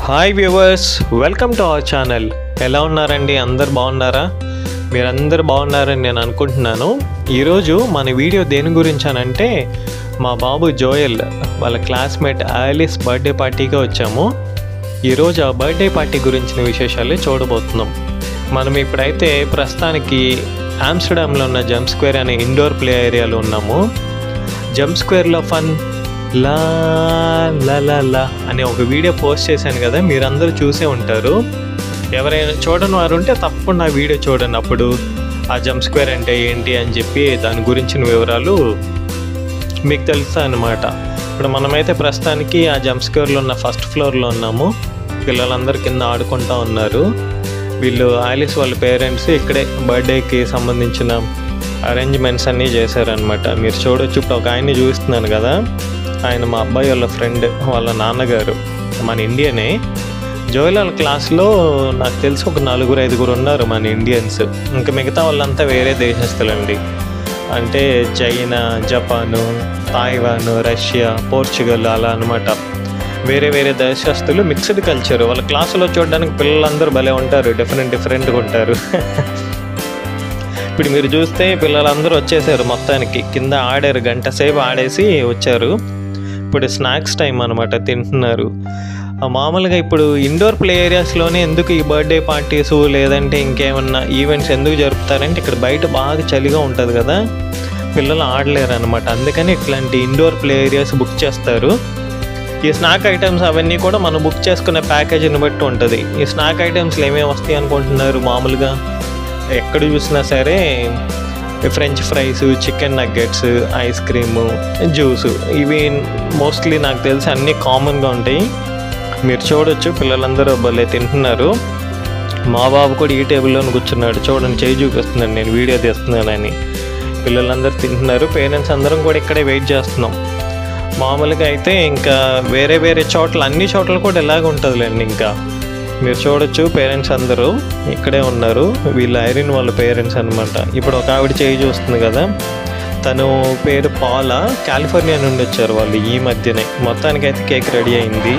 hi viewers welcome to our channel ఎలా ఉన్నారండి అందరు బాగున్నారా మీరందరు బాగున్నారని నేను అనుకుంటున్నాను ఈరోజు మన వీడియో దేని గురించి అనంటే మా బాబు జోయల్ వాళ్ళ క్లాస్మేట్ ఆలిస్ బర్త్డే పార్టీకి వచ్చాము ఈరోజు ఆ బర్త్డే పార్టీ గురించిన విశేషాలు చూడబోతున్నాం మనం ఇప్పుడైతే ప్రస్తుతానికి ఆమ్స్టర్డామ్లో ఉన్న జంప్ స్క్వేర్ అనే ఇండోర్ ప్లే ఏరియాలో ఉన్నాము జంప్ స్క్వేర్లో ఫన్ లా లా లా లా అనే ఒక వీడియో పోస్ట్ చేశాను కదా మీరందరూ చూసే ఉంటారు ఎవరైనా చూడని వారు ఉంటే తప్పకుండా ఆ వీడియో చూడండి అప్పుడు ఆ జంప్ స్క్వేర్ అంటే ఏంటి అని చెప్పి దాని గురించిన వివరాలు మీకు తెలుస్తాయి అన్నమాట ఇప్పుడు మనమైతే ప్రస్తుతానికి ఆ జంప్ స్క్వేర్లో ఉన్న ఫస్ట్ ఫ్లోర్లో ఉన్నాము పిల్లలందరూ కింద ఆడుకుంటూ ఉన్నారు వీళ్ళు ఆలిస్ వాళ్ళ పేరెంట్స్ ఇక్కడే బర్త్డేకి సంబంధించిన అరేంజ్మెంట్స్ అన్నీ చేశారనమాట మీరు చూడొచ్చు ఇప్పుడు ఒక ఆయన్ని చూస్తున్నాను కదా ఆయన మా అబ్బాయి వాళ్ళ ఫ్రెండ్ వాళ్ళ నాన్నగారు మన ఇండియనే జోయల్ వాళ్ళ క్లాస్లో నాకు తెలిసి ఒక నలుగురు ఐదుగురు ఉన్నారు మన ఇండియన్స్ ఇంకా మిగతా వాళ్ళంతా వేరే దేశస్తులండి అంటే China Japan Taiwan Russia Portugal అలా అనమాట వేరే వేరే దేశస్తులు మిక్స్డ్ కల్చర్ వాళ్ళ క్లాసులో చూడడానికి పిల్లలందరూ భలే ఉంటారు డిఫరెంట్ డిఫరెంట్గా ఉంటారు ఇప్పుడు మీరు చూస్తే పిల్లలందరూ వచ్చేసారు మొత్తానికి కింద ఆడారు గంట సేపు ఆడేసి వచ్చారు ఇప్పుడు స్నాక్స్ టైం అనమాట తింటున్నారు ఆ మామూలుగా ఇప్పుడు ఇండోర్ ప్లే ఏరియాస్లోనే ఎందుకు ఈ బర్త్డే పార్టీస్ లేదంటే ఇంకేమన్నా ఈవెంట్స్ ఎందుకు జరుపుతారంటే ఇక్కడ బయట బాగా చలిగా ఉంటుంది కదా పిల్లలు ఆడలేరు అనమాట అందుకని ఇట్లాంటి ఇండోర్ ప్లే ఏరియాస్ బుక్ చేస్తారు ఈ స్నాక్ ఐటమ్స్ అవన్నీ కూడా మనం బుక్ చేసుకునే ప్యాకేజీని బట్టి ఉంటుంది ఈ స్నాక్ ఐటమ్స్లో ఏమేమి వస్తాయి అనుకుంటున్నారు మామూలుగా ఎక్కడ చూసినా సరే French fries chicken nuggets ice cream juice ఇవి మోస్ట్లీ నాకు తెలిసి అన్నీ కామన్గా ఉంటాయి మీరు చూడొచ్చు పిల్లలందరూ భలే తింటున్నారు మా బాబు కూడా ఈ టేబుల్లో కూర్చున్నాడు చూడండి చేయి చూపిస్తున్నాను నేను వీడియో తీస్తున్నానని పిల్లలందరూ తింటున్నారు పేరెంట్స్ అందరం కూడా ఇక్కడే వెయిట్ చేస్తున్నాం మామూలుగా అయితే ఇంకా వేరే వేరే చోట్ల అన్ని చోట్ల కూడా ఎలాగ ఉంటుందిలేండి ఇంకా మీరు చూడొచ్చు పేరెంట్స్ అందరూ ఇక్కడే ఉన్నారు వీళ్ళ ఐరిన్ వాళ్ళ పేరెంట్స్ అనమాట ఇప్పుడు ఒక ఆవిడ చేయి చూస్తుంది కదా తను పేరు పాల కాలిఫోర్నియా నుండి వచ్చారు వాళ్ళు ఈ మధ్యనే మొత్తానికైతే కేక్ రెడీ అయింది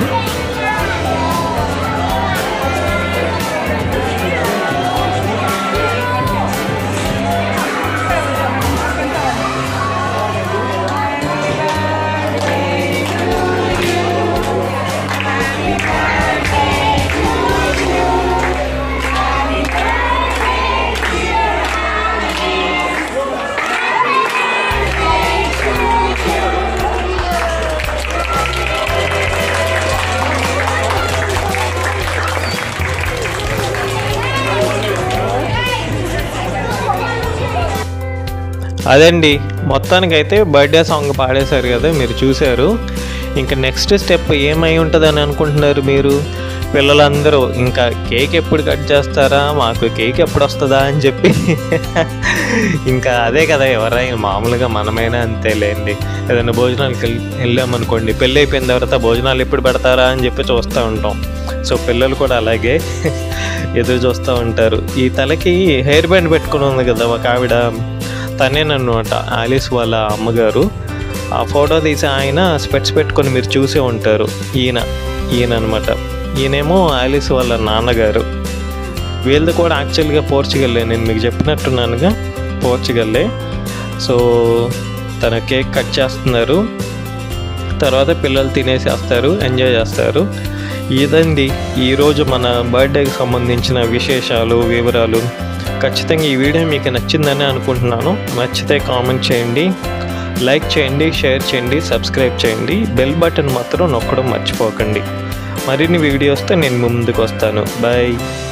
అదండి మొత్తానికైతే బర్త్డే సాంగ్ పాడేశారు కదా మీరు చూశారు ఇంకా నెక్స్ట్ స్టెప్ ఏమై ఉంటుందని అనుకుంటున్నారు మీరు పిల్లలందరూ ఇంకా కేక్ ఎప్పుడు కట్ చేస్తారా మాకు కేక్ ఎప్పుడు వస్తుందా అని చెప్పి ఇంకా అదే కదా ఎవరైనా మామూలుగా మనమైనా అంతేలేండి ఏదైనా భోజనాలకు వెళ్- వెళ్ళామనుకోండి పెళ్ళి అయిపోయిన తర్వాత భోజనాలు ఎప్పుడు పెడతారా అని చెప్పి చూస్తూ ఉంటాం సో పిల్లలు కూడా అలాగే ఎదురు చూస్తూ ఉంటారు ఈ తలకి హెయిర్ బ్యాండ్ పెట్టుకుని ఉంది కదా ఒక ఆవిడ తనేనమాట ఆలిస్ వాళ్ళ అమ్మగారు ఆ ఫోటో తీసి ఆయన స్పెట్స్ పెట్టుకొని మీరు చూసే ఉంటారు ఈయన ఈయన అనమాట ఈయనేమో ఆలిస్ వాళ్ళ నాన్నగారు వీళ్ళది కూడా యాక్చువల్గా పోర్చుగల్లే నేను మీకు చెప్పినట్టున్నానుగా పోర్చుగల్లే సో తన కేక్ కట్ చేస్తున్నారు తర్వాత పిల్లలు తినేసేస్తారు ఎంజాయ్ చేస్తారు ఇదండి ఈరోజు మన బర్త్డేకి సంబంధించిన విశేషాలు వివరాలు ఖచ్చితంగా ఈ వీడియో మీకు నచ్చిందని అనుకుంటున్నాను నచ్చితే కామెంట్ చేయండి లైక్ చేయండి షేర్ చేయండి సబ్స్క్రైబ్ చేయండి బెల్ బటన్ మాత్రం నొక్కడం మర్చిపోకండి మరిన్ని వీడియోస్తో నేను ముందుకు వస్తాను బాయ్